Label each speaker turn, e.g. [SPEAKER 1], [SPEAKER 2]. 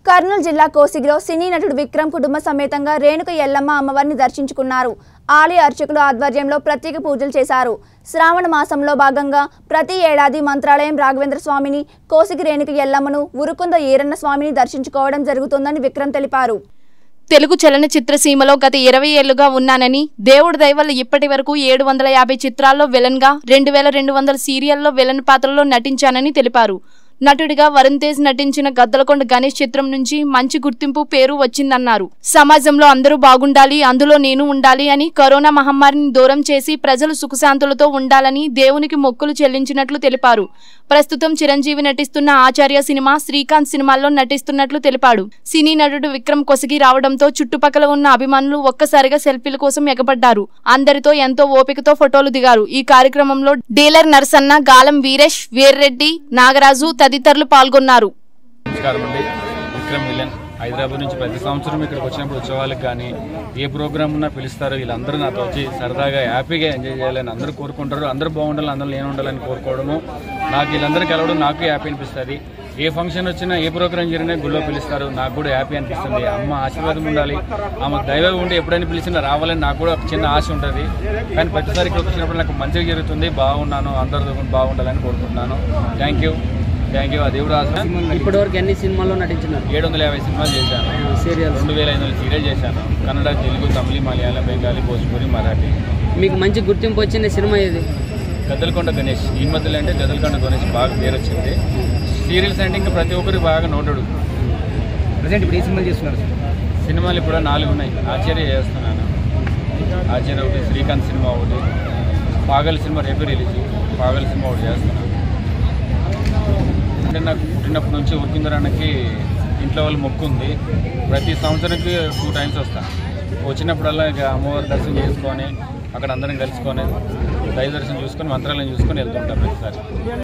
[SPEAKER 1] కర్నూలు జిల్లా కోసిగిలో సినీ నటుడు విక్రమ్ కుటుంబ సమేతంగా రేణుక ఎల్లమ్మ అమ్మవారిని దర్శించుకున్నారు ఆలయ అర్చకుల ఆధ్వర్యంలో ప్రత్యేక పూజలు చేశారు శ్రావణ మాసంలో భాగంగా ప్రతి ఏడాది మంత్రాలయం రాఘవేంద్ర స్వామిని కోసిగి రేణుక ఎల్లమ్మను ఉరుకుంద ఈరన్న స్వామిని దర్శించుకోవడం జరుగుతుందని విక్రమ్ తెలిపారు
[SPEAKER 2] తెలుగు చలనచిత్ర సీమలో గత ఇరవై ఏళ్లుగా ఉన్నానని దేవుడి దయవల్ల ఇప్పటి వరకు ఏడు వందల యాభై చిత్రాల్లో విలన్గా రెండు వేల రెండు వందల సీరియల్లో విలన్ పాత్రలో నటించానని తెలిపారు నటుడిగా వరుణ్ తేజ్ నటించిన గద్దలకొండ గణేష్ చిత్రం నుంచి మంచి గుర్తింపు పేరు వచ్చిందన్నారు సమాజంలో అందరూ బాగుండాలి అందులో నేను ఉండాలి అని కరోనా మహమ్మారిని దూరం చేసి ప్రజలు సుఖశాంతులతో ఉండాలని దేవునికి మొక్కులు చెల్లించినట్లు తెలిపారు ప్రస్తుతం చిరంజీవి నటిస్తున్న ఆచార్య సినిమా శ్రీకాంత్ సినిమాల్లో నటిస్తున్నట్లు తెలిపాడు సినీ నటుడు విక్రమ్ కొసగి రావడంతో చుట్టుపక్కల ఉన్న అభిమానులు ఒక్కసారిగా సెల్ఫీల కోసం ఎగబడ్డారు అందరితో ఎంతో ఓపికతో ఫోటోలు దిగారు ఈ కార్యక్రమంలో డీలర్ నరసన్న గాలం వీరేష్ వీర్రెడ్డి నాగరాజు తదితరులు పాల్గొన్నారు
[SPEAKER 3] నమస్కారం అండి విక్రమ్ విలన్ హైదరాబాద్ నుంచి ప్రతి సంవత్సరం ఇక్కడికి వచ్చినప్పుడు ఉత్సవాలకు కానీ ఏ ప్రోగ్రామ్ ఉన్నా పిలుస్తారు వీళ్ళందరూ నాతో వచ్చి సరదాగా హ్యాపీగా ఎంజాయ్ చేయాలని అందరూ కోరుకుంటారు అందరూ బాగుండాలి అందరూ నేను ఉండాలని కోరుకోవడము నాకు వీళ్ళందరూ కలవడం నాకు హ్యాపీ అనిపిస్తుంది ఏ ఫంక్షన్ వచ్చినా ఏ ప్రోగ్రామ్ జరిగినా గుళ్ళో పిలుస్తారు నాకు కూడా హ్యాపీ అనిపిస్తుంది అమ్మ ఆశీర్వాదం ఉండాలి ఆమె దైవం ఉండి ఎప్పుడైనా పిలిచినా రావాలని నాకు కూడా ఒక చిన్న ఆశ ఉంటుంది కానీ ప్రతిసారి ఇక్కడికి వచ్చినప్పుడు నాకు మంచిగా జరుగుతుంది బాగున్నాను అందరితో కూడా బాగుండాలని కోరుకుంటున్నాను థ్యాంక్ యూ థ్యాంక్ యూ ఆ దేవుడు ఆశ
[SPEAKER 4] ఇప్పటివరకు ఎన్ని సినిమాల్లో నటించినారు
[SPEAKER 3] ఏడు వందల యాభై సినిమాలు చేశాను
[SPEAKER 4] సీరియల్స్
[SPEAKER 3] రెండు వేల ఐదు వందల సీరియల్ చేశాను కన్నడ తెలుగు తమిళ మలయాళం బెంగాలీ భోజ్పురి మరాఠీ
[SPEAKER 4] మీకు మంచి గుర్తింపు వచ్చిన సినిమా ఇది
[SPEAKER 3] గద్దలకొండ గణేష్ ఈ మధ్యలో అంటే గద్దలకొండ గణేష్ బాగా పేరు వచ్చింది సీరియల్స్ అంటే ఇంకా ప్రతి ఒక్కరికి బాగా నోటడు
[SPEAKER 5] ప్రజెంట్ ఇప్పుడు ఏ సినిమాలు చేస్తున్నారు సార్?
[SPEAKER 3] సినిమాలు ఇప్పుడు నాలుగు ఉన్నాయి ఆచార్య చేస్తున్నాను ఆచార్య ఒకటి శ్రీకాంత్ సినిమా ఒకటి పాగల్ సినిమా రేపే రిలీజ్ పాగల్ సినిమా ఒకటి చేస్తున్నాను అంటే నాకు పుట్టినప్పటి నుంచి ఉరికిందరానికి ఇంట్లో వాళ్ళు మొక్కు ఉంది ప్రతి సంవత్సరానికి టూ టైమ్స్ వస్తాను వచ్చినప్పుడల్లా ఇక అమ్మవారి దర్శనం చేసుకొని అక్కడ అందరం కలుసుకొని దయ దర్శనం చూసుకొని మంత్రాలయం చూసుకొని వెళ్తుంటాం ప్రతిసారి